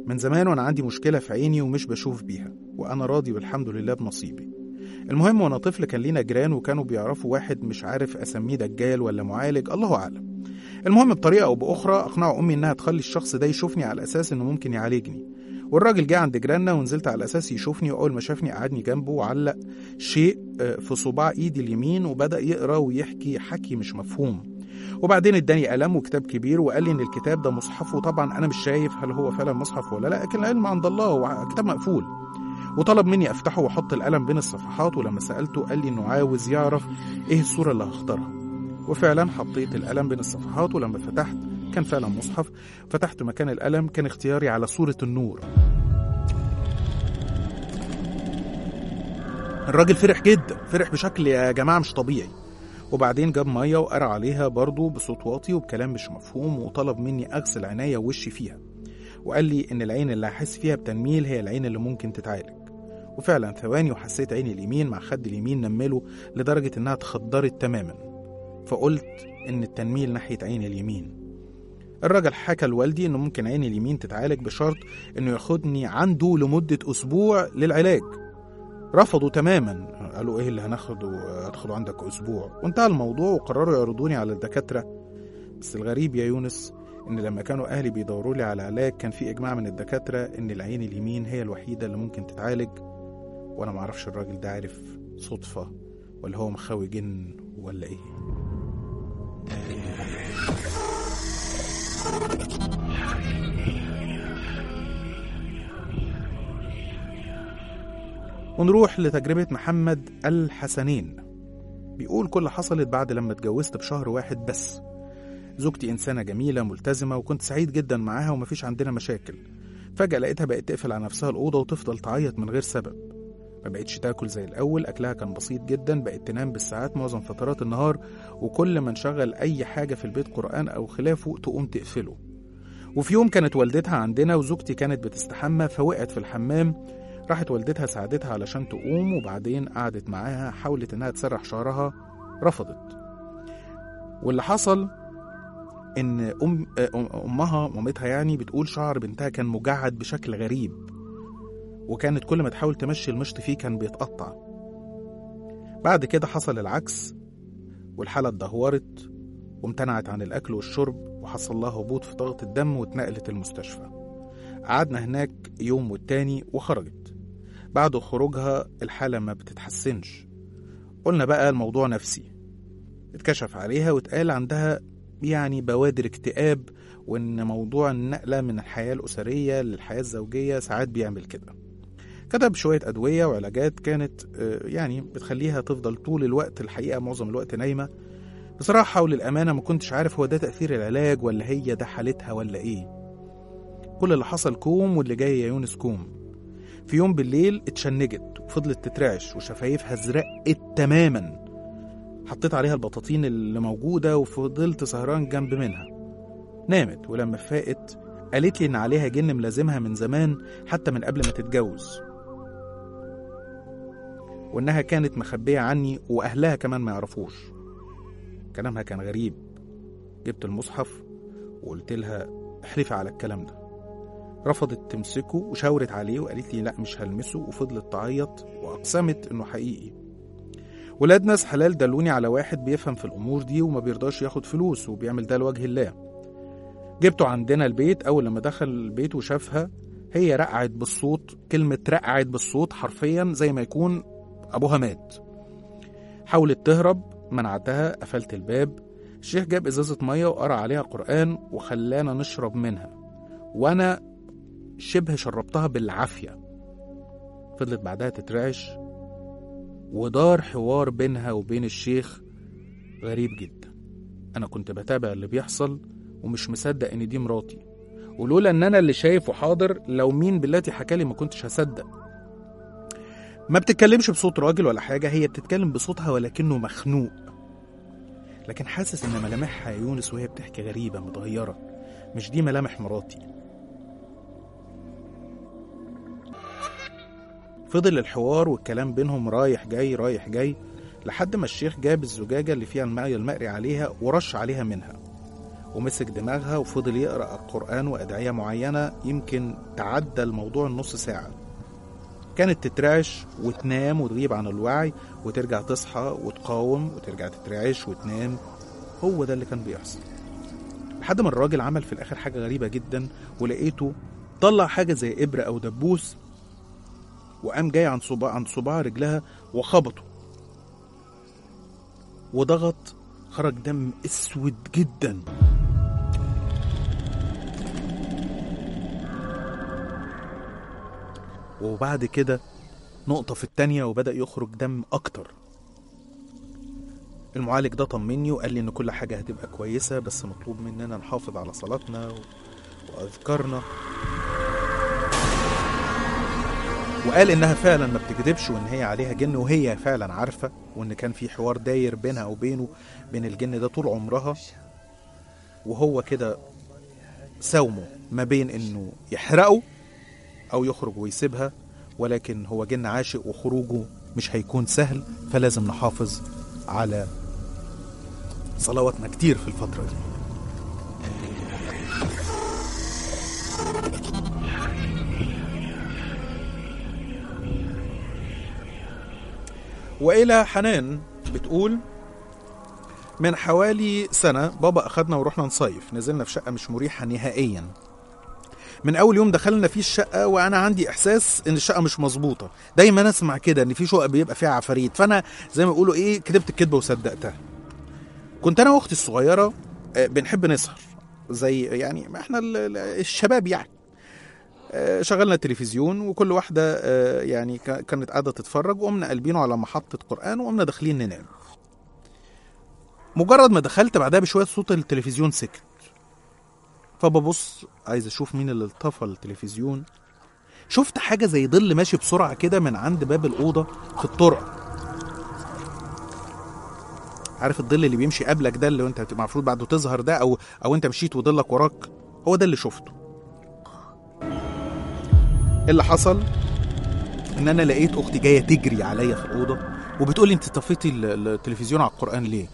من زمان وانا عندي مشكلة في عيني ومش بشوف بيها وانا راضي والحمد لله بنصيبي المهم وانا طفل كان لينا جيران وكانوا بيعرفوا واحد مش عارف اسميه دجال ولا معالج الله اعلم المهم بطريقة او باخرى اقنعوا امي انها تخلي الشخص ده يشوفني على اساس انه ممكن يعالجني والراجل جه عند جيراننا ونزلت على اساس يشوفني واول ما شافني قعدني جنبه وعلق شيء آه، في صباع ايدي اليمين وبدا يقرا ويحكي حكي مش مفهوم وبعدين اداني قلم وكتاب كبير وقال لي ان الكتاب ده مصحف وطبعا انا مش شايف هل هو فعلا مصحف ولا لا لكن العلم عند الله هو كتاب مقفول وطلب مني افتحه واحط القلم بين الصفحات ولما سالته قال لي انه عاوز يعرف ايه الصوره اللي هختارها وفعلا حطيت القلم بين الصفحات ولما فتحت كان فعلا مصحف فتحت مكان القلم كان اختياري على صورة النور الراجل فرح جدا فرح بشكل يا جماعة مش طبيعي وبعدين جاب مية وقرا عليها برضه بصوت واطي وبكلام مش مفهوم وطلب مني أغسل عينيا ووشي فيها وقال لي إن العين اللي هحس فيها بتنميل هي العين اللي ممكن تتعالج وفعلا ثواني وحسيت عيني اليمين مع خد اليمين نمله لدرجة إنها اتخدرت تماما فقلت إن التنميل ناحية عيني اليمين الراجل حكى لوالدي إنه ممكن عيني اليمين تتعالج بشرط إنه ياخدني عنده لمدة أسبوع للعلاج رفضوا تماما قالوا ايه اللي هناخده ادخلوا عندك اسبوع وانتهى الموضوع وقرروا يعرضوني على الدكاتره بس الغريب يا يونس ان لما كانوا اهلي بيدوروا لي على علاج كان في اجماع من الدكاتره ان العين اليمين هي الوحيده اللي ممكن تتعالج وانا معرفش الراجل ده عارف صدفه ولا هو مخاوي جن ولا ايه ونروح لتجربة محمد الحسنين بيقول كل حصلت بعد لما اتجوزت بشهر واحد بس زوجتي إنسانة جميلة ملتزمة وكنت سعيد جدا معاها ومفيش عندنا مشاكل فجأة لقيتها بقت تقفل على نفسها الأوضة وتفضل تعيط من غير سبب ما بقتش تاكل زي الأول أكلها كان بسيط جدا بقت تنام بالساعات معظم فترات النهار وكل ما نشغل أي حاجة في البيت قرآن أو خلافه تقوم تقفله وفي يوم كانت والدتها عندنا وزوجتي كانت بتستحمى فوقعت في الحمام راحت والدتها ساعدتها علشان تقوم وبعدين قعدت معاها حاولت انها تسرح شعرها رفضت واللي حصل ان ام امها مامتها يعني بتقول شعر بنتها كان مجعد بشكل غريب وكانت كل ما تحاول تمشي المشط فيه كان بيتقطع بعد كده حصل العكس والحالة اتدهورت وامتنعت عن الأكل والشرب وحصل لها هبوط في ضغط الدم واتنقلت المستشفى قعدنا هناك يوم والتاني وخرجت بعد خروجها الحالة ما بتتحسنش قلنا بقى الموضوع نفسي اتكشف عليها واتقال عندها يعني بوادر اكتئاب وان موضوع النقلة من الحياة الأسرية للحياة الزوجية ساعات بيعمل كده كتب شوية أدوية وعلاجات كانت آه، يعني بتخليها تفضل طول الوقت الحقيقة معظم الوقت نايمة بصراحة وللأمانة ما كنتش عارف هو ده تأثير العلاج ولا هي ده حالتها ولا إيه كل اللي حصل كوم واللي جاي يا يونس كوم في يوم بالليل اتشنجت وفضلت تترعش وشفايفها زرقت تماما حطيت عليها البطاطين اللي موجودة وفضلت سهران جنب منها نامت ولما فاقت قالت لي إن عليها جن ملازمها من زمان حتى من قبل ما تتجوز وإنها كانت مخبية عني وأهلها كمان ما يعرفوش كلامها كان غريب جبت المصحف وقلت لها احلفي على الكلام ده رفضت تمسكه وشاورت عليه وقالت لي لا مش هلمسه وفضلت تعيط واقسمت انه حقيقي ولاد ناس حلال دلوني على واحد بيفهم في الامور دي وما بيرضاش ياخد فلوس وبيعمل ده لوجه الله جبته عندنا البيت اول لما دخل البيت وشافها هي رقعت بالصوت كلمة رقعت بالصوت حرفيا زي ما يكون أبوها مات حاولت تهرب منعتها قفلت الباب الشيخ جاب إزازة مية وقرأ عليها قرآن وخلانا نشرب منها وأنا شبه شربتها بالعافية فضلت بعدها تترعش ودار حوار بينها وبين الشيخ غريب جدا أنا كنت بتابع اللي بيحصل ومش مصدق إن دي مراتي ولولا إن أنا اللي شايف وحاضر لو مين بالتي حكالي ما كنتش هصدق ما بتتكلمش بصوت راجل ولا حاجة هي بتتكلم بصوتها ولكنه مخنوق لكن حاسس إن ملامحها يا يونس وهي بتحكي غريبة متغيرة مش دي ملامح مراتي فضل الحوار والكلام بينهم رايح جاي رايح جاي لحد ما الشيخ جاب الزجاجة اللي فيها الماء المقري عليها ورش عليها منها ومسك دماغها وفضل يقرأ القرآن وأدعية معينة يمكن تعدى الموضوع النص ساعة كانت تترعش وتنام وتغيب عن الوعي وترجع تصحى وتقاوم وترجع تترعش وتنام هو ده اللي كان بيحصل لحد ما الراجل عمل في الآخر حاجة غريبة جدا ولقيته طلع حاجة زي إبرة أو دبوس وقام جاي عن صباع عند صباع رجلها وخبطه وضغط خرج دم اسود جدا وبعد كده نقطة في التانية وبدأ يخرج دم أكتر المعالج ده طمني وقال لي إن كل حاجة هتبقى كويسة بس مطلوب مننا نحافظ على صلاتنا و- وأذكارنا وقال إنها فعلا ما بتكذبش وإن هي عليها جن وهي فعلا عارفة وإن كان في حوار داير بينها وبينه بين الجن ده طول عمرها وهو كده ساومه ما بين إنه يحرقه أو يخرج ويسيبها ولكن هو جن عاشق وخروجه مش هيكون سهل فلازم نحافظ على صلواتنا كتير في الفترة دي وإلى حنان بتقول من حوالي سنة بابا أخدنا ورحنا نصيف نزلنا في شقة مش مريحة نهائيا من اول يوم دخلنا فيه الشقه وانا عندي احساس ان الشقه مش مظبوطه دايما اسمع كده ان في شقق بيبقى فيها عفاريت فانا زي ما بيقولوا ايه كتبت الكدبه وصدقتها كنت انا واختي الصغيره آه، بنحب نسهر زي يعني ما احنا ال- ال- الشباب يعني آه، شغلنا التلفزيون وكل واحده آه، يعني كا- كانت قاعده تتفرج وقمنا قلبينه على محطه قران وقمنا داخلين ننام مجرد ما دخلت بعدها بشويه صوت التلفزيون سكت فببص عايز اشوف مين اللي طفى التلفزيون شفت حاجه زي ظل ماشي بسرعه كده من عند باب الاوضه في الطرقه عارف الظل اللي بيمشي قبلك ده اللي انت بتبقى المفروض بعده تظهر ده او او انت مشيت وظلك وراك هو ده اللي شفته اللي حصل ان انا لقيت اختي جايه تجري عليا في الاوضه وبتقولي انت طفيتي ال- التلفزيون على القران ليه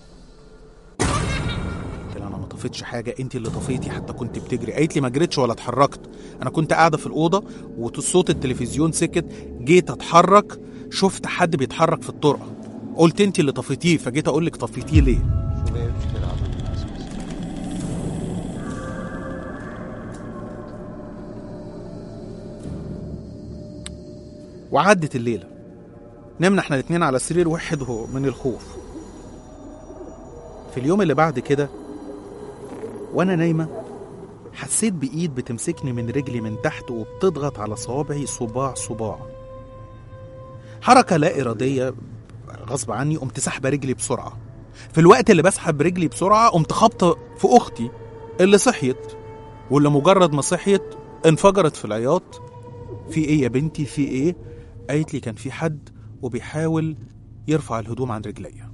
قلت لها انا ما طفيتش حاجه انت اللي طفيتي حتى كنت بتجري قالت لي ما جريتش ولا اتحركت انا كنت قاعده في الاوضه وصوت التلفزيون سكت جيت اتحرك شفت حد بيتحرك في الطرقه قلت انت اللي طفيتيه فجيت اقول لك طفيتيه ليه شوية بتلعب بالناس وعدت الليله نمنا احنا الاتنين على سرير واحد هو من الخوف في اليوم اللي بعد كده وانا نايمه حسيت بايد بتمسكني من رجلي من تحت وبتضغط على صوابعي صباع صباع حركه لا اراديه غصب عني قمت سحبه رجلي بسرعه في الوقت اللي بسحب رجلي بسرعه قمت خابطه في اختي اللي صحيت واللي مجرد ما صحيت انفجرت في العياط في ايه يا بنتي في ايه قالت لي كان في حد وبيحاول يرفع الهدوم عن رجليا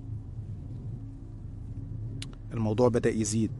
الموضوع بدأ يزيد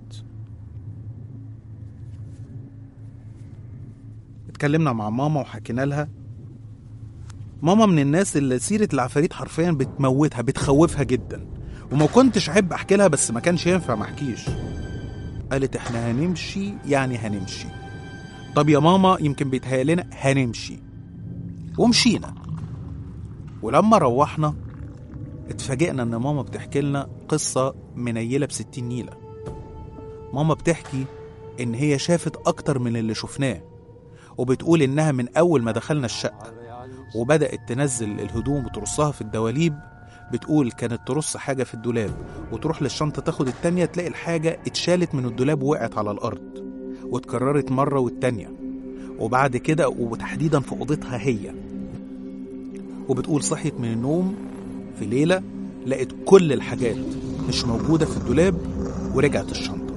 اتكلمنا مع ماما وحكينا لها ماما من الناس اللي سيرة العفاريت حرفيا بتموتها بتخوفها جدا وما كنتش احب احكي لها بس ما كانش ينفع ما احكيش قالت احنا هنمشي يعني هنمشي طب يا ماما يمكن بيتهيأ لنا هنمشي ومشينا ولما روحنا اتفاجئنا ان ماما بتحكي لنا قصة منيلة بستين نيلة ماما بتحكي ان هي شافت اكتر من اللي شفناه وبتقول انها من اول ما دخلنا الشقة وبدأت تنزل الهدوم وترصها في الدواليب بتقول كانت ترص حاجة في الدولاب وتروح للشنطة تاخد التانية تلاقي الحاجة اتشالت من الدولاب ووقعت على الأرض واتكررت مرة والتانية وبعد كده وتحديدا في أوضتها هي وبتقول صحيت من النوم في ليلة لقت كل الحاجات مش موجودة في الدولاب ورجعت الشنطة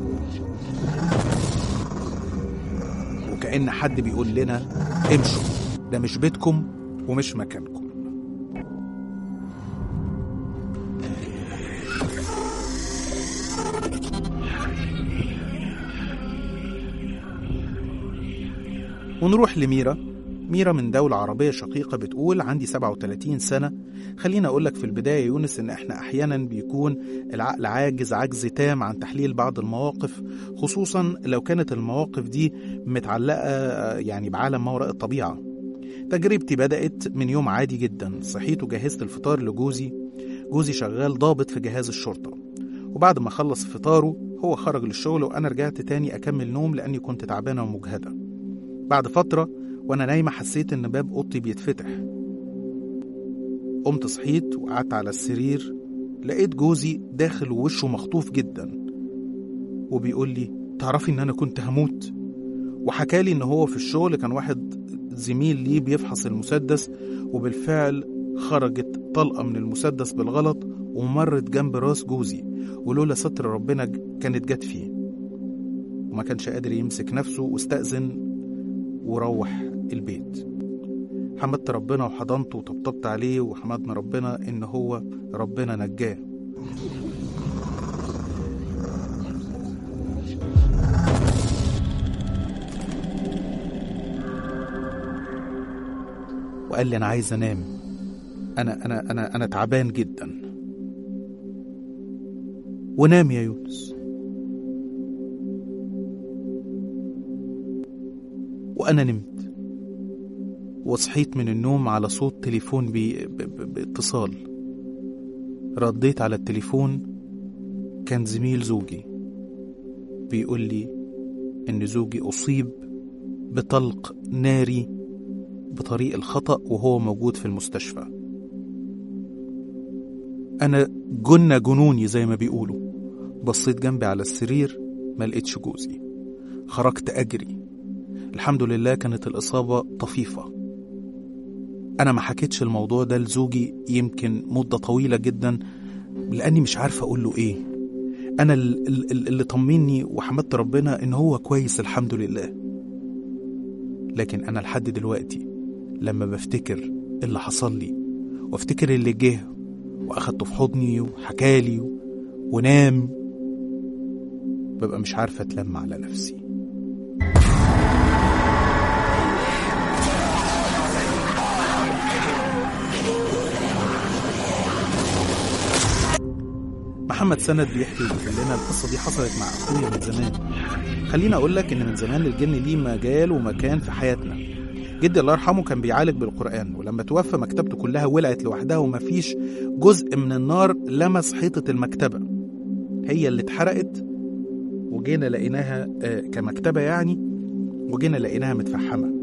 وكأن حد بيقول لنا امشوا ده مش بيتكم ومش مكانكم ونروح لميرا ميرا من دولة عربية شقيقة بتقول عندي 37 سنة خليني أقولك في البداية يا يونس إن إحنا أحيانا بيكون العقل عاجز عجز تام عن تحليل بعض المواقف خصوصا لو كانت المواقف دي متعلقة يعني بعالم ما وراء الطبيعة تجربتي بدأت من يوم عادي جدا صحيت وجهزت الفطار لجوزي جوزي شغال ضابط في جهاز الشرطة وبعد ما خلص فطاره هو خرج للشغل وأنا رجعت تاني أكمل نوم لأني كنت تعبانة ومجهدة بعد فترة وأنا نايمة حسيت إن باب أوضتي بيتفتح قمت صحيت وقعدت على السرير لقيت جوزي داخل ووشه مخطوف جدا وبيقول لي تعرفي إن أنا كنت هموت وحكالي إن هو في الشغل كان واحد زميل ليه بيفحص المسدس وبالفعل خرجت طلقة من المسدس بالغلط ومرت جنب راس جوزي ولولا ستر ربنا ج- كانت جت فيه وما كانش قادر يمسك نفسه واستأذن وروح البيت حمدت ربنا وحضنته وطبطبت عليه وحمدنا ربنا إن هو ربنا نجاه وقال لي أنا عايز أنام أنا أنا أنا أنا تعبان جدا ونام يا يونس وأنا نمت وصحيت من النوم على صوت تليفون بي... ب... ب... باتصال رديت على التليفون كان زميل زوجي بيقول لي إن زوجي أصيب بطلق ناري بطريق الخطأ وهو موجود في المستشفى أنا جن جنوني زي ما بيقولوا بصيت جنبي على السرير ما لقيتش جوزي خرجت أجري الحمد لله كانت الإصابة طفيفة أنا ما حكيتش الموضوع ده لزوجي يمكن مدة طويلة جدا لأني مش عارفة أقول له إيه أنا ال- ال- ال- اللي طمني وحمدت ربنا إن هو كويس الحمد لله لكن أنا لحد دلوقتي لما بفتكر اللي حصل لي وافتكر اللي جه واخدته في حضني وحكالي و- ونام ببقى مش عارفة اتلم على نفسي محمد سند بيحكي وبيقول لنا القصة دي حصلت مع أخويا من زمان خليني أقول لك إن من زمان الجن ليه مجال ومكان في حياتنا جدي الله يرحمه كان بيعالج بالقرآن ولما توفى مكتبته كلها ولعت لوحدها ومفيش جزء من النار لمس حيطة المكتبة هي اللي اتحرقت وجينا لقيناها آه، كمكتبة يعني وجينا لقيناها متفحمة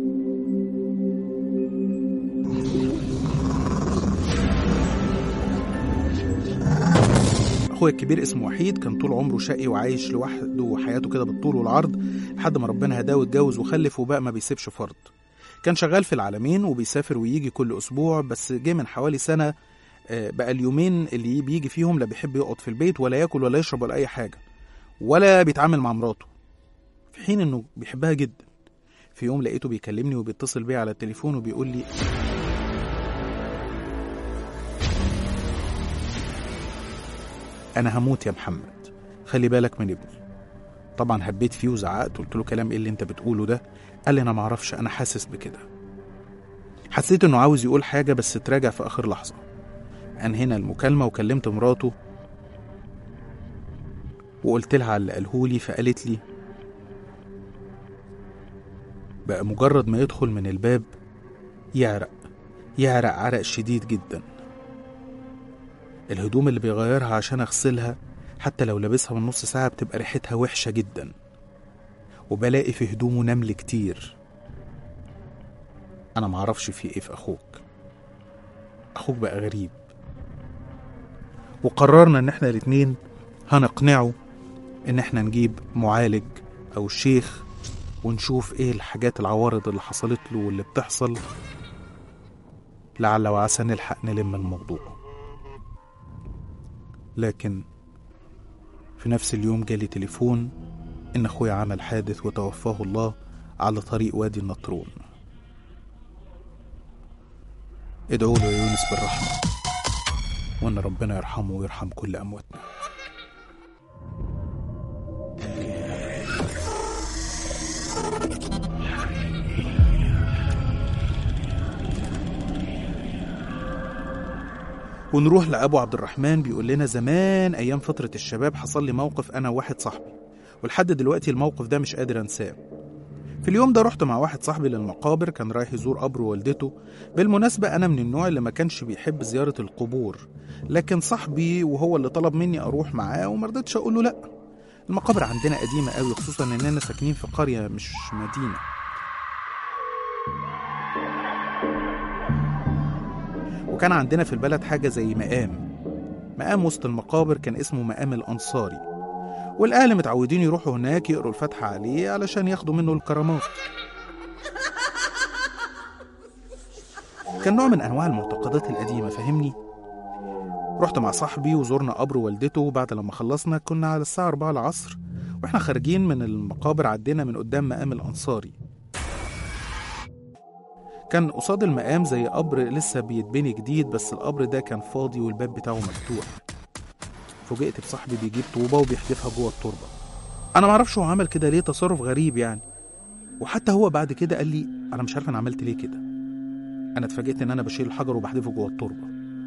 اخويا الكبير اسمه وحيد كان طول عمره شقي وعايش لوحده وحياته كده بالطول والعرض لحد ما ربنا هداه واتجوز وخلف وبقى ما بيسيبش فرد كان شغال في العالمين وبيسافر ويجي كل اسبوع بس جه من حوالي سنه آه، بقى اليومين اللي بيجي فيهم لا بيحب يقعد في البيت ولا ياكل ولا يشرب ولا اي حاجه ولا بيتعامل مع مراته في حين انه بيحبها جدا في يوم لقيته بيكلمني وبيتصل بيا على التليفون وبيقول لي انا هموت يا محمد خلي بالك من ابني طبعا هبيت فيه وزعقت قلت له كلام ايه اللي انت بتقوله ده قال لي انا معرفش انا حاسس بكده حسيت انه عاوز يقول حاجه بس تراجع في اخر لحظه انهينا المكالمه وكلمت مراته وقلت لها على اللي قالهولي فقالت لي بقى مجرد ما يدخل من الباب يعرق يعرق عرق شديد جدا الهدوم اللي بيغيرها عشان اغسلها حتى لو لابسها من نص ساعة بتبقى ريحتها وحشة جدا وبلاقي في هدومه نمل كتير أنا معرفش في إيه في أخوك أخوك بقى غريب وقررنا إن إحنا الاتنين هنقنعه إن إحنا نجيب معالج أو شيخ ونشوف إيه الحاجات العوارض اللي حصلت له واللي بتحصل لعل وعسى نلحق نلم الموضوع لكن في نفس اليوم جالي تليفون إن أخويا عمل حادث وتوفاه الله على طريق وادي النطرون ادعوا له يا يونس بالرحمة وإن ربنا يرحمه ويرحم كل أمواتنا ونروح لأبو عبد الرحمن بيقول لنا زمان أيام فترة الشباب حصل لي موقف أنا وواحد صاحبي ولحد دلوقتي الموقف ده مش قادر أنساه في اليوم ده رحت مع واحد صاحبي للمقابر كان رايح يزور قبر والدته بالمناسبة أنا من النوع اللي ما كانش بيحب زيارة القبور لكن صاحبي وهو اللي طلب مني أروح معاه ومرضتش أقول له لأ المقابر عندنا قديمة قوي خصوصا إننا ساكنين في قرية مش مدينة وكان عندنا في البلد حاجة زي مقام مقام وسط المقابر كان اسمه مقام الأنصاري والأهل متعودين يروحوا هناك يقروا الفاتحة عليه علشان ياخدوا منه الكرامات كان نوع من أنواع المعتقدات القديمة فاهمني؟ رحت مع صاحبي وزورنا قبر والدته وبعد لما خلصنا كنا على الساعة 4 العصر واحنا خارجين من المقابر عدينا من قدام مقام الأنصاري كان قصاد المقام زي قبر لسه بيتبني جديد بس القبر ده كان فاضي والباب بتاعه مفتوح فوجئت بصاحبي بيجيب طوبة وبيحدفها جوه التربة أنا معرفش هو عمل كده ليه تصرف غريب يعني وحتى هو بعد كده قال لي أنا مش عارف أنا عملت ليه كده أنا اتفاجئت إن أنا بشيل الحجر وبحدفه جوه التربة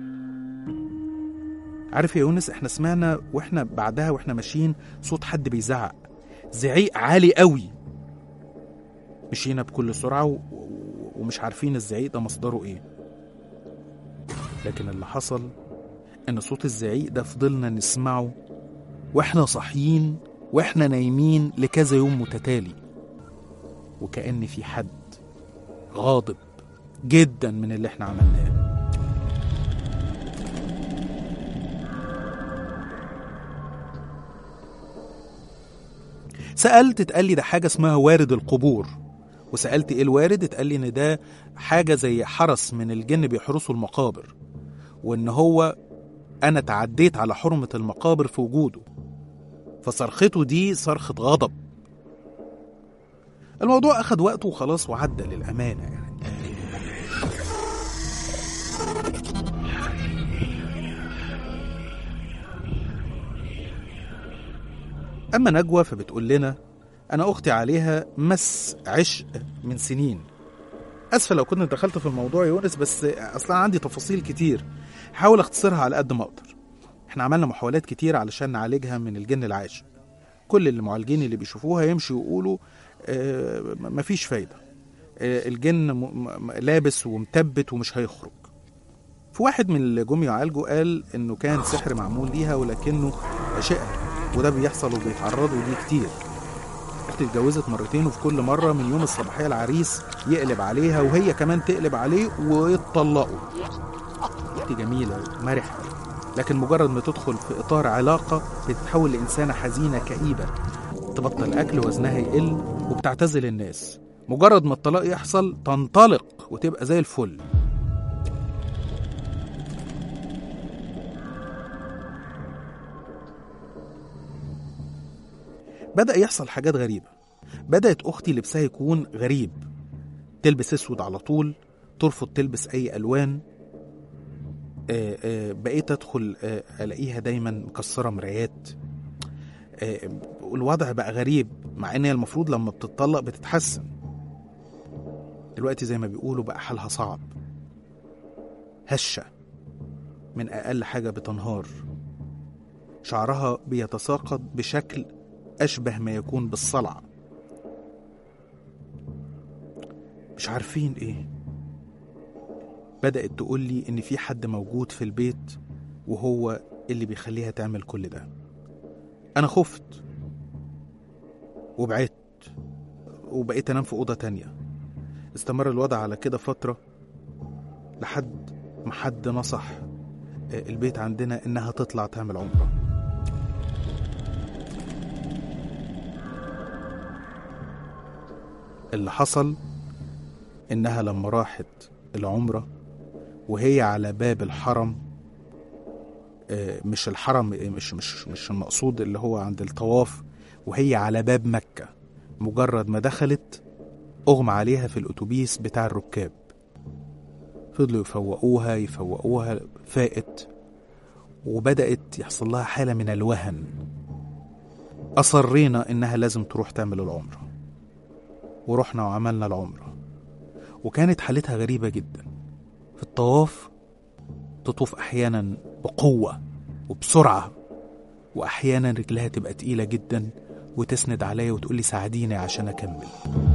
عارف يا يونس احنا سمعنا واحنا بعدها واحنا ماشيين صوت حد بيزعق زعيق عالي قوي مشينا بكل سرعة و... و- ومش عارفين الزعيق ده مصدره ايه لكن اللي حصل ان صوت الزعيق ده فضلنا نسمعه واحنا صاحيين واحنا نايمين لكذا يوم متتالي وكأن في حد غاضب جدا من اللي احنا عملناه سألت اتقال لي ده حاجة اسمها وارد القبور وسألت ايه الوارد اتقال لي ان ده حاجة زي حرس من الجن بيحرسوا المقابر وان هو انا تعديت على حرمة المقابر في وجوده فصرخته دي صرخة غضب الموضوع اخد وقته وخلاص وعدى للأمانة يعني أما نجوى فبتقول لنا أنا أختي عليها مس عشق من سنين أسفة لو كنت دخلت في الموضوع يا يونس بس أصلا عندي تفاصيل كتير حاول أختصرها على قد ما أقدر إحنا عملنا محاولات كتير علشان نعالجها من الجن العاشق كل المعالجين اللي بيشوفوها يمشوا يقولوا آه م- مفيش فايدة آه الجن م- م- لابس ومثبت ومش هيخرج في واحد من اللي جم يعالجوا قال إنه كان سحر معمول ليها ولكنه شقر وده بيحصل وبيتعرضوا ليه كتير اختي اتجوزت مرتين وفي كل مرة من يوم الصباحية العريس يقلب عليها وهي كمان تقلب عليه ويتطلقوا اختي جميلة ومرحة لكن مجرد ما تدخل في إطار علاقة بتتحول لإنسانة حزينة كئيبة تبطل أكل وزنها يقل وبتعتزل الناس مجرد ما الطلاق يحصل تنطلق وتبقى زي الفل بدأ يحصل حاجات غريبة بدأت أختي لبسها يكون غريب تلبس أسود على طول ترفض تلبس أي ألوان آه، آه، بقيت أدخل آه، ألاقيها دايما مكسرة مرايات آه، الوضع بقى غريب مع إن هي المفروض لما بتطلق بتتحسن دلوقتي زي ما بيقولوا بقى حالها صعب هشة من أقل حاجة بتنهار شعرها بيتساقط بشكل أشبه ما يكون بالصلع مش عارفين إيه بدأت تقول لي إن في حد موجود في البيت وهو اللي بيخليها تعمل كل ده أنا خفت وبعدت وبقيت أنام في أوضة تانية استمر الوضع على كده فترة لحد ما حد نصح آه، البيت عندنا إنها تطلع تعمل عمرة اللي حصل إنها لما راحت العمرة وهي على باب الحرم آه، مش الحرم آه، مش مش مش المقصود اللي هو عند الطواف وهي على باب مكة مجرد ما دخلت أغمى عليها في الأتوبيس بتاع الركاب فضلوا يفوقوها يفوقوها فاقت وبدأت يحصل لها حالة من الوهن أصرينا إنها لازم تروح تعمل العمرة ورحنا وعملنا العمرة وكانت حالتها غريبة جدا في الطواف تطوف أحيانا بقوة وبسرعة وأحيانا رجلها تبقى تقيلة جدا وتسند عليا وتقولي ساعديني عشان أكمل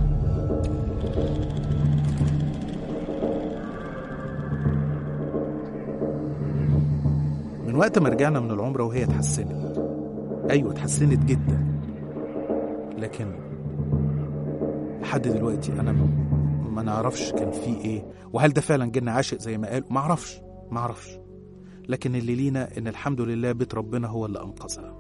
من وقت ما رجعنا من العمرة وهي اتحسنت أيوة اتحسنت جدا لكن لحد دلوقتي أنا م- ما نعرفش كان في إيه وهل ده فعلا جن عاشق زي ما قالوا ما أعرفش ما أعرفش لكن اللي لينا إن الحمد لله بيت ربنا هو اللي أنقذها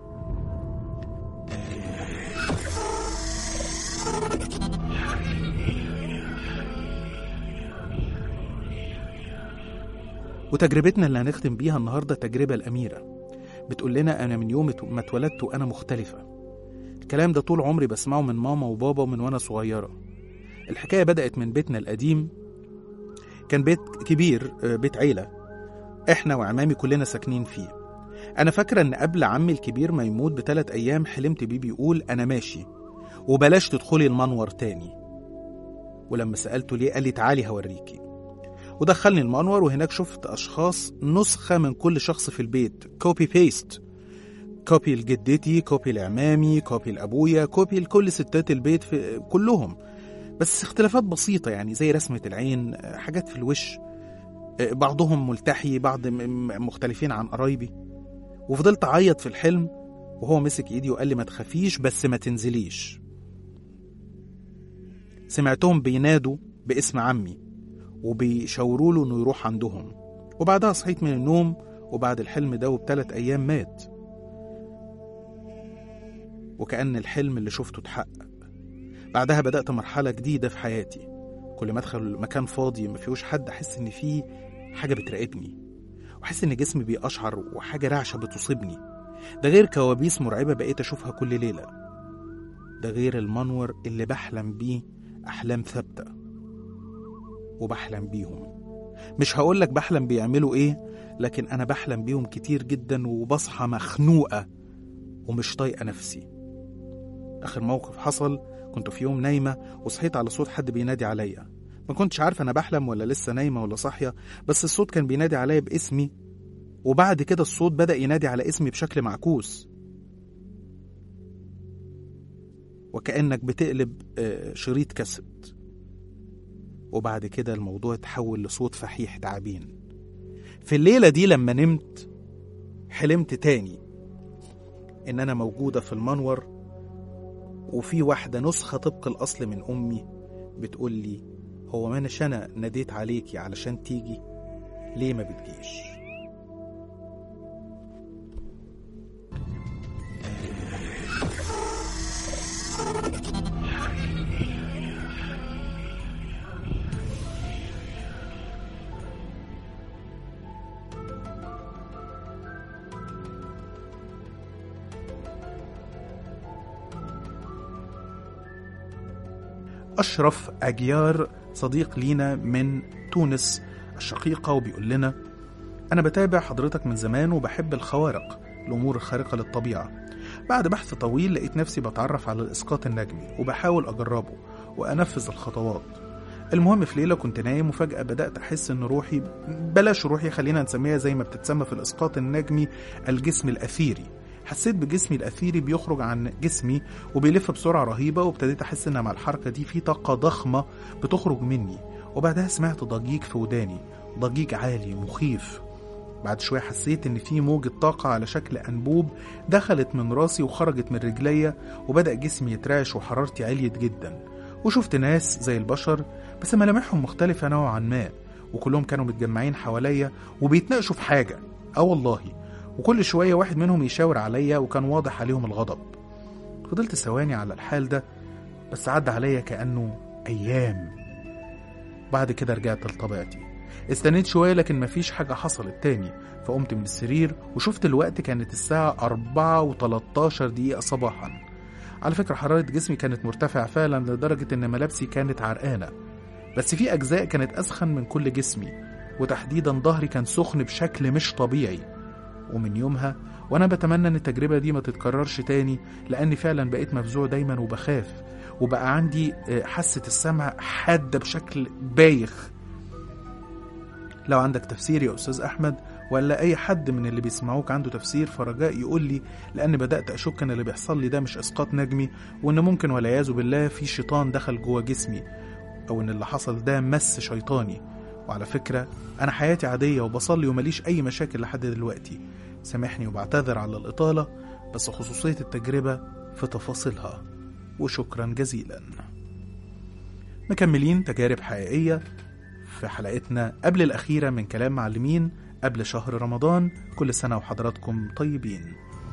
وتجربتنا اللي هنختم بيها النهارده تجربة الأميرة بتقول لنا أنا من يوم ما اتولدت وأنا مختلفة الكلام ده طول عمري بسمعه من ماما وبابا من وأنا صغيرة الحكاية بدأت من بيتنا القديم كان بيت كبير آه، بيت عيلة إحنا وعمامي كلنا ساكنين فيه أنا فاكرة إن قبل عمي الكبير ما يموت بثلاث أيام حلمت بيه بيقول أنا ماشي وبلاش تدخلي المنور تاني ولما سألته ليه قال لي تعالي هوريكي ودخلني المنور وهناك شفت أشخاص نسخة من كل شخص في البيت كوبي بيست كوبي لجدتي كوبي لعمامي كوبي لأبويا كوبي لكل ستات البيت في كلهم بس اختلافات بسيطة يعني زي رسمة العين آه، حاجات في الوش آه، بعضهم ملتحي بعض م- م- مختلفين عن قرايبي وفضلت أعيط في الحلم وهو مسك إيدي وقال لي ما تخافيش بس ما تنزليش سمعتهم بينادوا باسم عمي وبيشاوروا له انه يروح عندهم وبعدها صحيت من النوم وبعد الحلم ده وبثلاث ايام مات وكأن الحلم اللي شفته اتحقق بعدها بدأت مرحلة جديدة في حياتي كل ما ادخل مكان فاضي ما فيهوش حد احس ان فيه حاجة بتراقبني واحس ان جسمي بيقشعر وحاجة رعشة بتصيبني ده غير كوابيس مرعبة بقيت اشوفها كل ليلة ده غير المنور اللي بحلم بيه احلام ثابته وبحلم بيهم مش هقولك بحلم بيعملوا ايه لكن انا بحلم بيهم كتير جدا وبصحى مخنوقة ومش طايقة نفسي اخر موقف حصل كنت في يوم نايمة وصحيت على صوت حد بينادي عليا ما كنتش عارفة انا بحلم ولا لسه نايمة ولا صاحية بس الصوت كان بينادي عليا باسمي وبعد كده الصوت بدأ ينادي على اسمي بشكل معكوس وكأنك بتقلب آه، شريط كاسيت وبعد كده الموضوع اتحول لصوت فحيح تعابين في الليلة دي لما نمت حلمت تاني إن أنا موجودة في المنور وفي واحدة نسخة طبق الأصل من أمي بتقول لي هو ما أناش أنا ناديت عليكي علشان تيجي ليه ما بتجيش أشرف أجيار صديق لينا من تونس الشقيقة وبيقول لنا أنا بتابع حضرتك من زمان وبحب الخوارق الأمور الخارقة للطبيعة بعد بحث طويل لقيت نفسي بتعرف على الإسقاط النجمي وبحاول أجربه وأنفذ الخطوات المهم في ليلة كنت نايم وفجأة بدأت أحس إن روحي بلاش روحي خلينا نسميها زي ما بتتسمى في الإسقاط النجمي الجسم الأثيري حسيت بجسمي الأثيري بيخرج عن جسمي وبيلف بسرعة رهيبة وابتديت أحس إن مع الحركة دي في طاقة ضخمة بتخرج مني وبعدها سمعت ضجيج في وداني ضجيج عالي مخيف بعد شوية حسيت إن في موجة طاقة على شكل أنبوب دخلت من راسي وخرجت من رجليا وبدأ جسمي يترعش وحرارتي عليت جدا وشفت ناس زي البشر بس ملامحهم مختلفة نوعا ما وكلهم كانوا متجمعين حواليا وبيتناقشوا في حاجة اه والله وكل شوية واحد منهم يشاور عليا وكان واضح عليهم الغضب فضلت ثواني على الحال ده بس عدى عليا كأنه أيام بعد كده رجعت لطبيعتي استنيت شوية لكن مفيش حاجة حصلت تاني فقمت من السرير وشفت الوقت كانت الساعة أربعة وتلاتاشر دقيقة صباحا على فكرة حرارة جسمي كانت مرتفعة فعلا لدرجة إن ملابسي كانت عرقانة بس في أجزاء كانت أسخن من كل جسمي وتحديدا ظهري كان سخن بشكل مش طبيعي ومن يومها وأنا بتمنى إن التجربة دي ما تتكررش تاني لأني فعلا بقيت مفزوع دايما وبخاف وبقى عندي آه، حاسة السمع حادة بشكل بايخ لو عندك تفسير يا أستاذ أحمد ولا أي حد من اللي بيسمعوك عنده تفسير فرجاء يقول لي لأن بدأت أشك إن اللي بيحصل لي ده مش إسقاط نجمي وإن ممكن والعياذ بالله في شيطان دخل جوه جسمي أو إن اللي حصل ده مس شيطاني وعلى فكرة أنا حياتي عادية وبصلي ومليش أي مشاكل لحد دلوقتي سامحني وبعتذر على الإطالة بس خصوصية التجربة في تفاصيلها وشكرا جزيلا مكملين تجارب حقيقية في حلقتنا قبل الأخيرة من كلام معلمين قبل شهر رمضان كل سنة وحضراتكم طيبين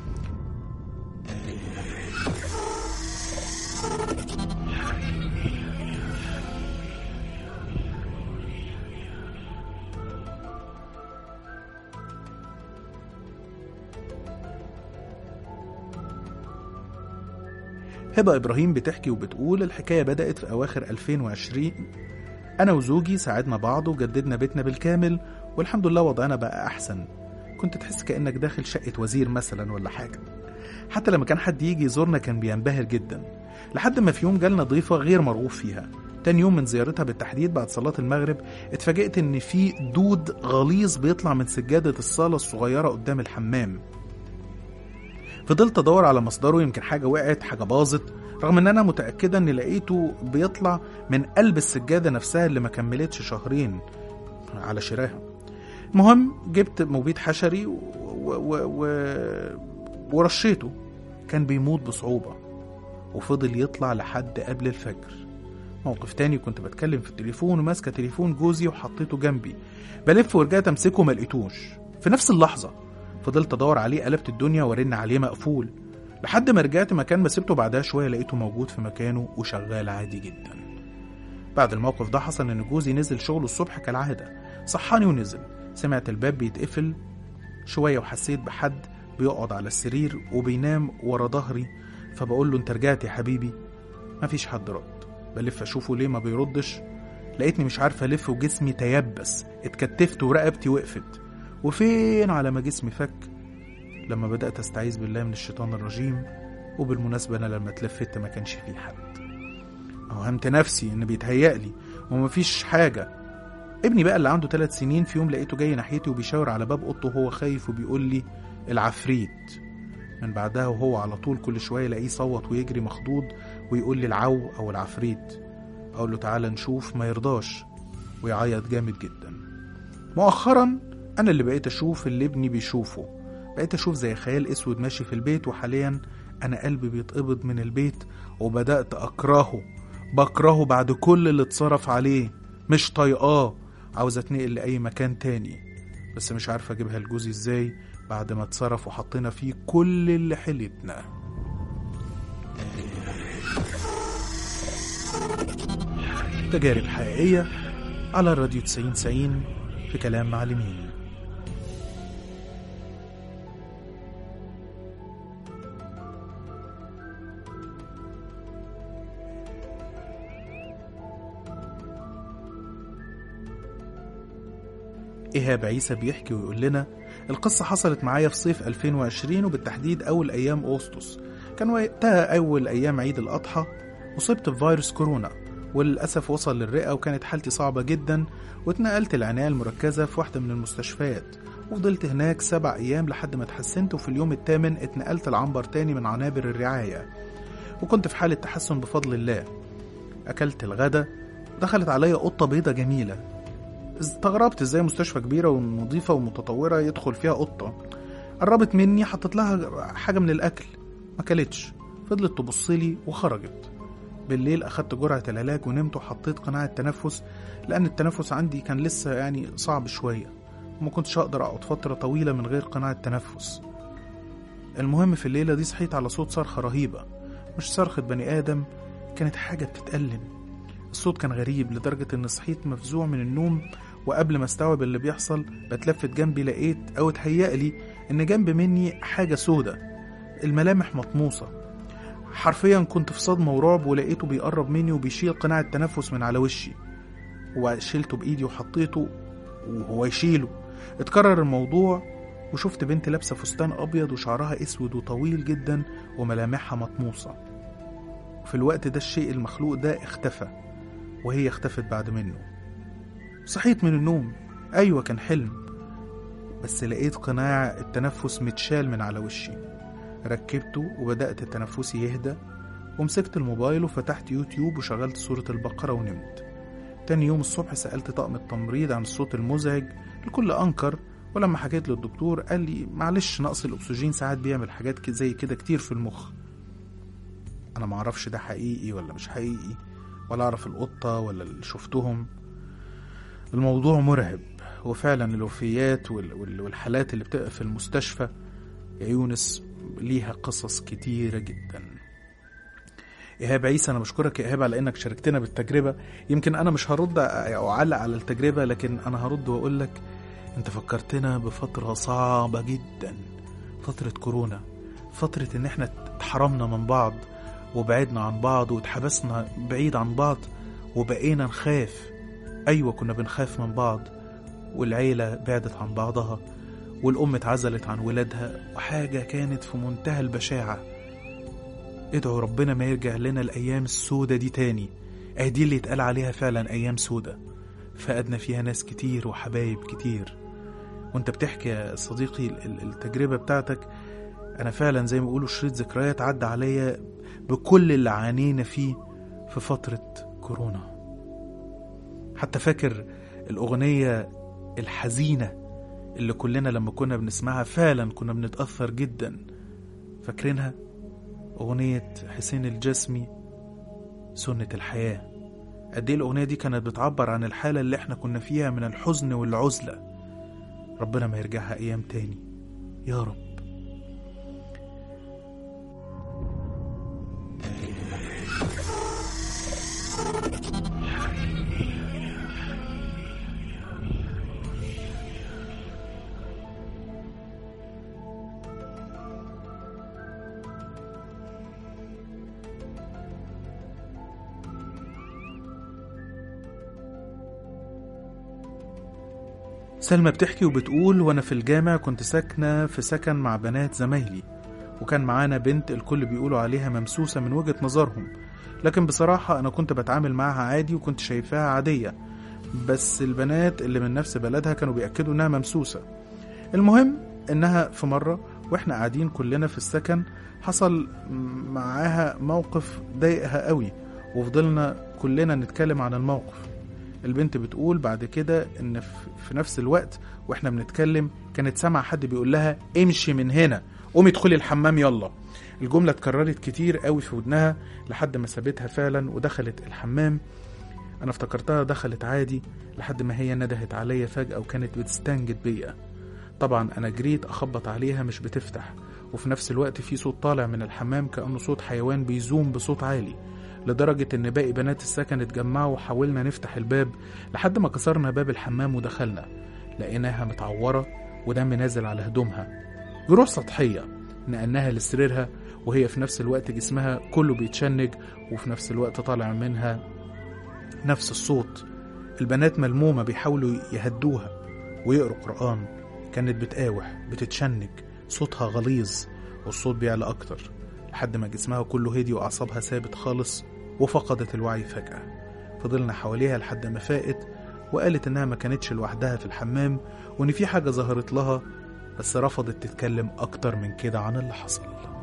هبة إبراهيم بتحكي وبتقول الحكاية بدأت في أواخر 2020 أنا وزوجي ساعدنا بعض وجددنا بيتنا بالكامل والحمد لله وضعنا بقى أحسن كنت تحس كأنك داخل شقة وزير مثلا ولا حاجة حتى لما كان حد يجي يزورنا كان بينبهر جدا لحد ما في يوم جالنا ضيفة غير مرغوب فيها تاني يوم من زيارتها بالتحديد بعد صلاة المغرب اتفاجئت ان في دود غليظ بيطلع من سجادة الصالة الصغيرة قدام الحمام فضلت ادور على مصدره يمكن حاجة وقعت حاجة باظت رغم ان انا متأكدة ان لقيته بيطلع من قلب السجادة نفسها اللي ما كملتش شهرين على شراها المهم جبت مبيد حشري و... و... و... ورشيته كان بيموت بصعوبة وفضل يطلع لحد قبل الفجر موقف تاني كنت بتكلم في التليفون وماسكة تليفون جوزي وحطيته جنبي بلف ورجعت امسكه ما لقيتوش في نفس اللحظة فضلت ادور عليه قلبت الدنيا ورن عليه مقفول لحد ما رجعت مكان ما سبته بعدها شوية لقيته موجود في مكانه وشغال عادي جدا بعد الموقف ده حصل ان جوزي نزل شغله الصبح كالعادة صحاني ونزل سمعت الباب بيتقفل شوية وحسيت بحد بيقعد على السرير وبينام ورا ظهري فبقول له انت رجعت يا حبيبي مفيش حد رد بلف اشوفه ليه ما بيردش لقيتني مش عارف الف وجسمي تيبس اتكتفت ورقبتي وقفت وفين على ما جسمي فك لما بدأت استعيذ بالله من الشيطان الرجيم وبالمناسبة أنا لما اتلفت ما كانش فيه حد أوهمت نفسي إن بيتهيألي ومفيش حاجة ابني بقى اللي عنده ثلاث سنين في يوم لقيته جاي ناحيتي وبيشاور على باب اوضته وهو خايف وبيقول لي العفريت من بعدها وهو على طول كل شويه الاقيه يصوت ويجري مخضوض ويقول لي العو او العفريت اقول له تعالى نشوف ما يرضاش ويعيط جامد جدا مؤخرا انا اللي بقيت اشوف اللي ابني بيشوفه بقيت اشوف زي خيال اسود ماشي في البيت وحاليا انا قلبي بيتقبض من البيت وبدات اكرهه بكرهه بعد كل اللي اتصرف عليه مش طايقاه عاوز اتنقل لاي مكان تاني بس مش عارفه اجيبها لجوزي ازاي بعد ما اتصرف وحطينا فيه كل اللي حيلتنا تجارب حقيقية على الراديو 90 90 في كلام معلمين إيهاب عيسى بيحكي ويقول لنا القصة حصلت معايا في صيف 2020 وبالتحديد أول أيام أغسطس كان وقتها أول أيام عيد الأضحى أصبت بفيروس كورونا وللأسف وصل للرئة وكانت حالتي صعبة جدا واتنقلت العناية المركزة في واحدة من المستشفيات وفضلت هناك سبع أيام لحد ما اتحسنت وفي اليوم الثامن اتنقلت العنبر تاني من عنابر الرعاية وكنت في حالة تحسن بفضل الله أكلت الغدا دخلت عليا قطة بيضة جميلة استغربت ازاي مستشفى كبيرة ونظيفة ومتطورة يدخل فيها قطة قربت مني حطيت لها حاجة من الأكل ما كلتش فضلت تبصلي وخرجت بالليل أخدت جرعة العلاج ونمت وحطيت قناع التنفس لأن التنفس عندي كان لسه يعني صعب شوية وما كنتش أقدر أقعد فترة طويلة من غير قناع التنفس المهم في الليلة دي صحيت على صوت صرخة رهيبة مش صرخة بني آدم كانت حاجة بتتألم الصوت كان غريب لدرجة إن صحيت مفزوع من النوم وقبل ما استوعب اللي بيحصل بتلفت جنبي لقيت أو اتهيألي إن جنب مني حاجة سودة الملامح مطموسة حرفيا كنت في صدمة ورعب ولقيته بيقرب مني وبيشيل قناع التنفس من على وشي وشيلته بإيدي وحطيته وهو يشيله اتكرر الموضوع وشفت بنت لابسة فستان أبيض وشعرها أسود وطويل جدا وملامحها مطموسة في الوقت ده الشيء المخلوق ده اختفى وهي اختفت بعد منه صحيت من النوم أيوة كان حلم بس لقيت قناع التنفس متشال من على وشي ركبته وبدأت تنفسي يهدى ومسكت الموبايل وفتحت يوتيوب وشغلت سورة البقرة ونمت تاني يوم الصبح سألت طاقم التمريض عن الصوت المزعج الكل أنكر ولما حكيت للدكتور قال لي معلش نقص الأكسجين ساعات بيعمل حاجات كده- زي كده كتير في المخ أنا معرفش ده حقيقي ولا مش حقيقي ولا أعرف القطة ولا اللي شفتهم الموضوع مرعب وفعلا الوفيات وال- وال- والحالات اللي بتبقى في المستشفى يا يونس ليها قصص كتيرة جدا إيهاب عيسى أنا بشكرك يا إيهاب على إنك شاركتنا بالتجربة يمكن أنا مش هرد أو أعلق على التجربة لكن أنا هرد وأقول لك أنت فكرتنا بفترة صعبة جدا فترة كورونا فترة إن إحنا اتحرمنا من بعض وبعدنا عن بعض واتحبسنا بعيد عن بعض وبقينا نخاف أيوة كنا بنخاف من بعض والعيلة بعدت عن بعضها والأم اتعزلت عن ولادها وحاجة كانت في منتهى البشاعة ادعوا ربنا ما يرجع لنا الأيام السودة دي تاني اه دي اللي اتقال عليها فعلا أيام سودة فقدنا فيها ناس كتير وحبايب كتير وانت بتحكي يا صديقي ال- ال- التجربة بتاعتك أنا فعلا زي ما بيقولوا شريط ذكريات عدى عليا بكل اللي عانينا فيه في فترة كورونا حتى فاكر الأغنية الحزينة اللي كلنا لما كنا بنسمعها فعلا كنا بنتأثر جدا فاكرينها أغنية حسين الجسمي سنة الحياة قد ايه الأغنية دي كانت بتعبر عن الحالة اللي احنا كنا فيها من الحزن والعزلة ربنا ما يرجعها أيام تاني يا رب سلمى بتحكي وبتقول وانا في الجامع كنت ساكنة في سكن مع بنات زمايلي وكان معانا بنت الكل بيقولوا عليها ممسوسة من وجهة نظرهم لكن بصراحة أنا كنت بتعامل معاها عادي وكنت شايفاها عادية بس البنات اللي من نفس بلدها كانوا بيأكدوا إنها ممسوسة المهم إنها في مرة وإحنا قاعدين كلنا في السكن حصل معاها موقف ضايقها قوي وفضلنا كلنا نتكلم عن الموقف البنت بتقول بعد كده ان في- في نفس الوقت واحنا بنتكلم كانت سامعه حد بيقول لها امشي من هنا قومي ادخلي الحمام يلا الجمله اتكررت كتير قوي في ودنها لحد ما سابتها فعلا ودخلت الحمام انا افتكرتها دخلت عادي لحد ما هي ندهت عليا فجاه وكانت بتستنجد بيا طبعا انا جريت اخبط عليها مش بتفتح وفي نفس الوقت في صوت طالع من الحمام كانه صوت حيوان بيزوم بصوت عالي لدرجة إن باقي بنات السكن اتجمعوا وحاولنا نفتح الباب لحد ما كسرنا باب الحمام ودخلنا لقيناها متعورة ودم نازل على هدومها جروح سطحية نقلناها لسريرها وهي في نفس الوقت جسمها كله بيتشنج وفي نفس الوقت طالع منها نفس الصوت البنات ملمومة بيحاولوا يهدوها ويقروا قرآن كانت بتقاوح بتتشنج صوتها غليظ والصوت بيعلى أكتر لحد ما جسمها كله هدي وأعصابها ثابت خالص وفقدت الوعي فجأة فضلنا حواليها لحد ما فاقت وقالت إنها ما كانتش لوحدها في الحمام وإن في حاجة ظهرت لها بس رفضت تتكلم أكتر من كده عن اللي حصل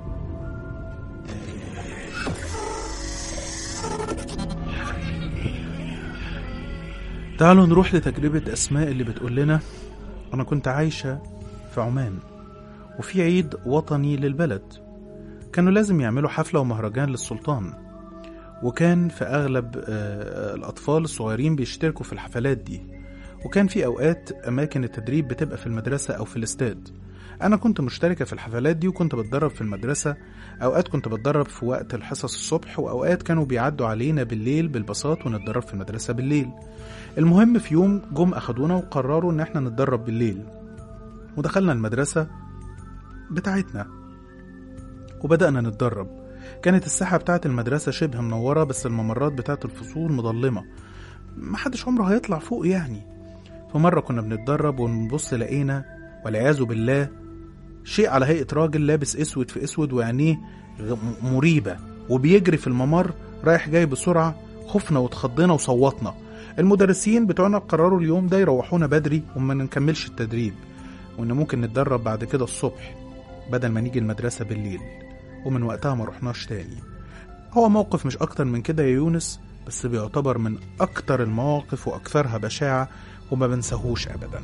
تعالوا نروح لتجربة أسماء اللي بتقول لنا أنا كنت عايشة في عمان وفي عيد وطني للبلد كانوا لازم يعملوا حفلة ومهرجان للسلطان وكان في أغلب آه، الأطفال الصغيرين بيشتركوا في الحفلات دي وكان في أوقات أماكن التدريب بتبقى في المدرسة أو في الاستاد أنا كنت مشتركة في الحفلات دي وكنت بتدرب في المدرسة أوقات كنت بتدرب في وقت الحصص الصبح وأوقات كانوا بيعدوا علينا بالليل بالباصات ونتدرب في المدرسة بالليل المهم في يوم جم أخدونا وقرروا إن احنا نتدرب بالليل ودخلنا المدرسة بتاعتنا وبدأنا نتدرب كانت الساحة بتاعة المدرسة شبه منورة بس الممرات بتاعة الفصول مظلمة محدش عمره هيطلع فوق يعني فمرة كنا بنتدرب ونبص لقينا والعياذ بالله شيء على هيئة راجل لابس اسود في اسود وعينيه غ- مريبة وبيجري في الممر رايح جاي بسرعة خفنا واتخضينا وصوتنا المدرسين بتوعنا قرروا اليوم ده يروحونا بدري وما نكملش التدريب وإن ممكن نتدرب بعد كده الصبح بدل ما نيجي المدرسة بالليل ومن وقتها ما رحناش تاني هو موقف مش أكتر من كده يا يونس بس بيعتبر من أكتر المواقف وأكثرها بشاعة وما بنساهوش أبدا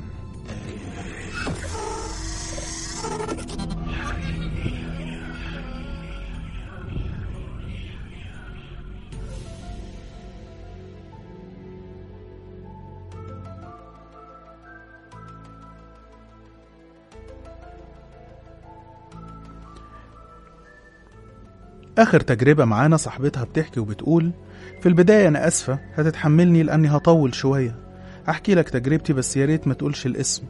آخر تجربة معانا صاحبتها بتحكي وبتقول في البداية أنا أسفة هتتحملني لأني هطول شوية هحكي لك تجربتي بس يا ريت ما تقولش الاسم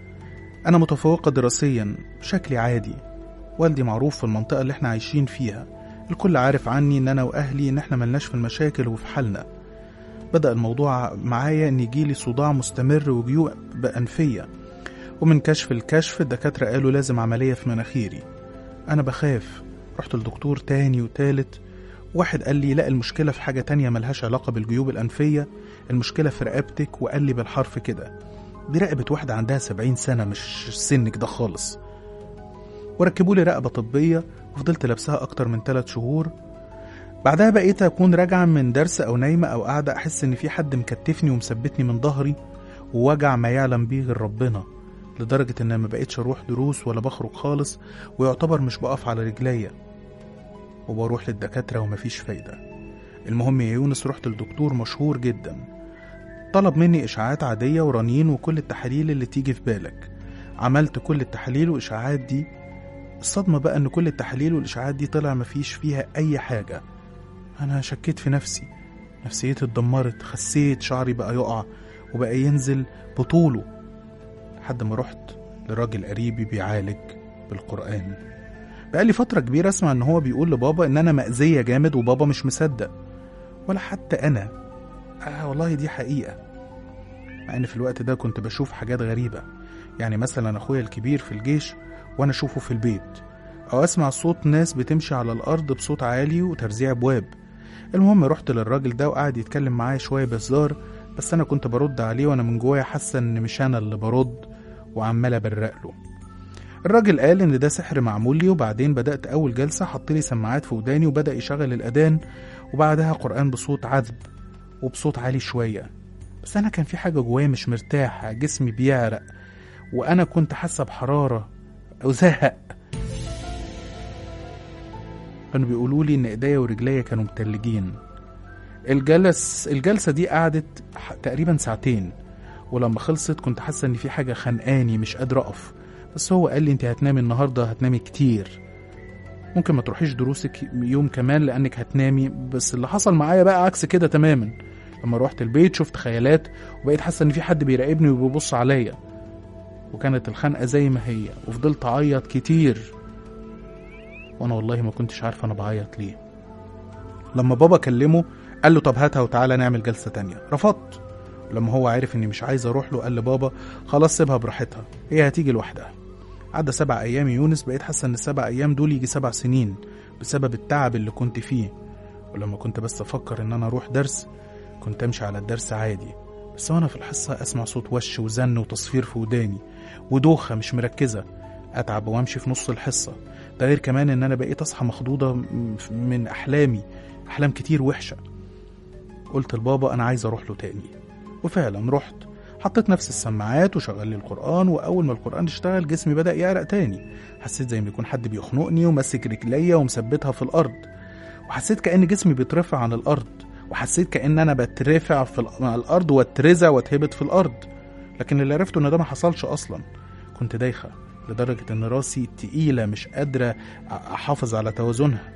أنا متفوقة دراسيا شكلي عادي والدي معروف في المنطقة اللي احنا عايشين فيها الكل عارف عني إن أنا وأهلي إن احنا ملناش في المشاكل وفي حالنا بدأ الموضوع معايا إن يجيلي صداع مستمر وجيوع بأنفية ومن كشف الكشف الدكاترة قالوا لازم عملية في مناخيري أنا بخاف رحت لدكتور تاني وتالت واحد قال لي لا المشكلة في حاجة تانية ملهاش علاقة بالجيوب الأنفية المشكلة في رقبتك وقال لي بالحرف كده دي رقبة واحدة عندها سبعين سنة مش سنك ده خالص وركبوا لي رقبة طبية وفضلت لابسها أكتر من ثلاث شهور بعدها بقيت أكون راجعة من درس أو نايمة أو قاعدة أحس إن في حد مكتفني ومثبتني من ظهري ووجع ما يعلم بيه غير ربنا لدرجة إن ما بقيتش أروح دروس ولا بخرج خالص ويعتبر مش بقف على رجليا وبروح للدكاترة ومفيش فايدة المهم يا يونس رحت لدكتور مشهور جدا طلب مني إشعاعات عادية ورنين وكل التحاليل اللي تيجي في بالك عملت كل التحاليل والإشعاعات دي الصدمة بقى إن كل التحاليل والإشعاعات دي طلع مفيش فيها أي حاجة أنا شكيت في نفسي نفسيتي اتدمرت خسيت شعري بقى يقع وبقى ينزل بطوله لحد ما رحت لراجل قريبي بيعالج بالقرآن بقالي فترة كبيرة أسمع إن هو بيقول لبابا إن أنا مأذية جامد وبابا مش مصدق ولا حتى أنا آه والله دي حقيقة مع إن في الوقت ده كنت بشوف حاجات غريبة يعني مثلا أخويا الكبير في الجيش وأنا أشوفه في البيت أو أسمع صوت ناس بتمشي على الأرض بصوت عالي وترزيع أبواب المهم رحت للراجل ده وقعد يتكلم معايا شوية بهزار بس أنا كنت برد عليه وأنا من جوايا حاسة إن مش أنا اللي برد وعمال أبرق له الراجل قال إن ده سحر معمول لي وبعدين بدأت أول جلسة حط لي سماعات في وداني وبدأ يشغل الأذان وبعدها قرآن بصوت عذب وبصوت عالي شوية بس أنا كان في حاجة جوايا مش مرتاحة جسمي بيعرق وأنا كنت حاسة بحرارة أو زهق كانوا بيقولوا لي إن إيديا ورجليا كانوا متلجين الجلس الجلسة دي قعدت ح- تقريبا ساعتين ولما خلصت كنت حاسة إن في حاجة خانقاني مش قادرة أقف بس هو قال لي أنت هتنامي النهاردة هتنامي كتير ممكن ما تروحيش دروسك يوم كمان لأنك هتنامي بس اللي حصل معايا بقى عكس كده تماما لما روحت البيت شفت خيالات وبقيت حاسة إن في حد بيراقبني وبيبص عليا وكانت الخنقة زي ما هي وفضلت أعيط كتير وأنا والله ما كنتش عارفة أنا بعيط ليه لما بابا كلمه قال له طب هاتها وتعالى نعمل جلسة تانية رفضت لما هو عارف اني مش عايز اروح له قال لبابا خلاص سيبها براحتها هي هتيجي لوحدها عدى سبع ايام يونس بقيت حاسه ان السبع ايام دول يجي سبع سنين بسبب التعب اللي كنت فيه ولما كنت بس افكر ان انا اروح درس كنت امشي على الدرس عادي بس وانا في الحصه اسمع صوت وش وزن وتصفير في وداني ودوخه مش مركزه اتعب وامشي في نص الحصه ده غير كمان ان انا بقيت اصحى مخضوضه م- من احلامي احلام كتير وحشه قلت لبابا انا عايز اروح له تاني وفعلا رحت حطيت نفس السماعات وشغل لي القرآن وأول ما القرآن اشتغل جسمي بدأ يعرق تاني حسيت زي ما يكون حد بيخنقني وماسك رجليا ومثبتها في الأرض وحسيت كأن جسمي بيترفع عن الأرض وحسيت كأن أنا بترفع في ال- مع الأرض واترزع واتهبط في الأرض لكن اللي عرفته إن ده ما حصلش أصلا كنت دايخة لدرجة إن راسي تقيلة مش قادرة أ- أحافظ على توازنها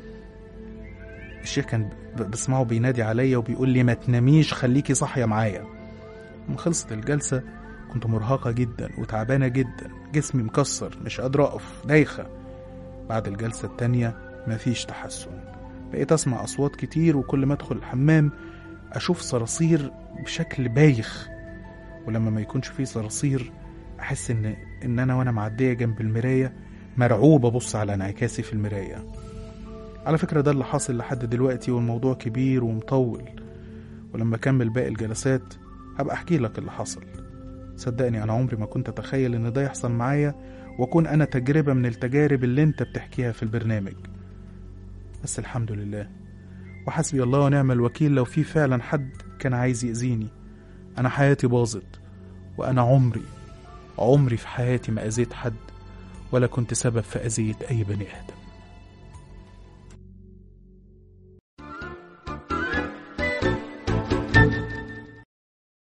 الشيخ كان ب- بسمعه بينادي عليا وبيقول لي ما تناميش خليكي صاحية معايا لما خلصت الجلسة كنت مرهقة جدا وتعبانة جدا جسمي مكسر مش قادرة أقف دايخة بعد الجلسة التانية مفيش تحسن بقيت أسمع أصوات كتير وكل ما أدخل الحمام أشوف صراصير بشكل بايخ ولما ما يكونش فيه صراصير أحس إن إن أنا وأنا معدية جنب المراية مرعوب أبص على انعكاسي في المراية على فكرة ده اللي حاصل لحد دلوقتي والموضوع كبير ومطول ولما أكمل باقي الجلسات هبقى أحكي لك اللي حصل صدقني أنا عمري ما كنت أتخيل إن ده يحصل معايا وأكون أنا تجربة من التجارب اللي أنت بتحكيها في البرنامج بس الحمد لله وحسبي الله ونعم الوكيل لو في فعلا حد كان عايز يأذيني أنا حياتي باظت وأنا عمري عمري في حياتي ما أذيت حد ولا كنت سبب في أذية أي بني آدم